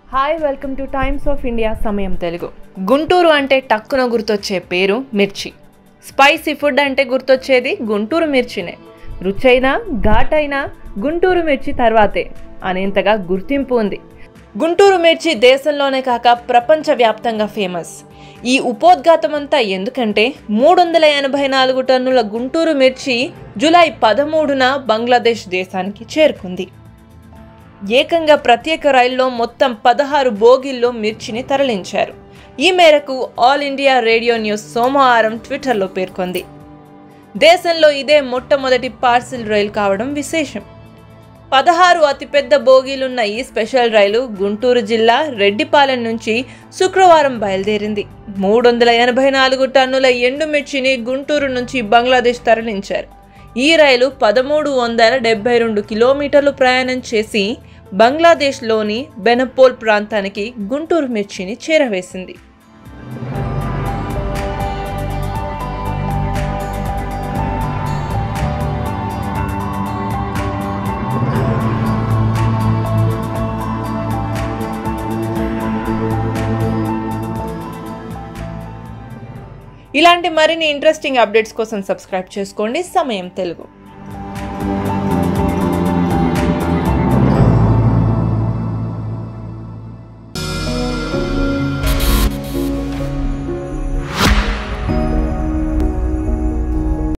hi welcome to Times of India Samayam Telugu Guntur అంటే టక్కున గుర్తొచ్చే పేరు మిర్చి స్పైసీ ఫుడ్ అంటే గుర్తొచ్చేది గుంటూరు మిర్చినే రుచైనా ఘాటైనా గుంటూరు మిర్చి తర్వాతే అనేంతగా గుర్తింపు ఉంది గుంటూరు మిర్చి దేశంలోనే కాక ప్రపంచవ్యాప్తంగా ఫేమస్ ఈ ఉపోద్ఘాతమంతా ఎందుకంటే మూడు వందల ఎనభై నాలుగు టన్నుల గుంటూరు మిర్చి జూలై పదమూడున బంగ్లాదేశ్ దేశానికి చేరుకుంది ఏకంగా ప్రత్యేక రైల్లో మొత్తం పదహారు బోగిల్లో మిర్చిని తరలించారు ఈ మేరకు ఆల్ ఇండియా రేడియో న్యూస్ సోమవారం ట్విట్టర్లో పేర్కొంది దేశంలో ఇదే మొట్టమొదటి పార్సిల్ రైలు కావడం విశేషం పదహారు అతిపెద్ద బోగీలున్న ఈ స్పెషల్ రైలు గుంటూరు జిల్లా రెడ్డిపాలెం నుంచి శుక్రవారం బయలుదేరింది మూడు వందల ఎనభై నాలుగు టన్నుల ఎండుమిర్చిని గుంటూరు నుంచి బంగ్లాదేశ్ తరలించారు ఈ రైలు పదమూడు వందల డెబ్బై రెండు కిలోమీటర్లు ప్రయాణం చేసి బంగ్లాదేశ్లోని బెనపోల్ ప్రాంతానికి గుంటూరు మిర్చిని చేరవేసింది ఇలాంటి మరిన్ని ఇంట్రెస్టింగ్ అప్డేట్స్ కోసం సబ్స్క్రైబ్ చేసుకోండి సమయం తెలుగు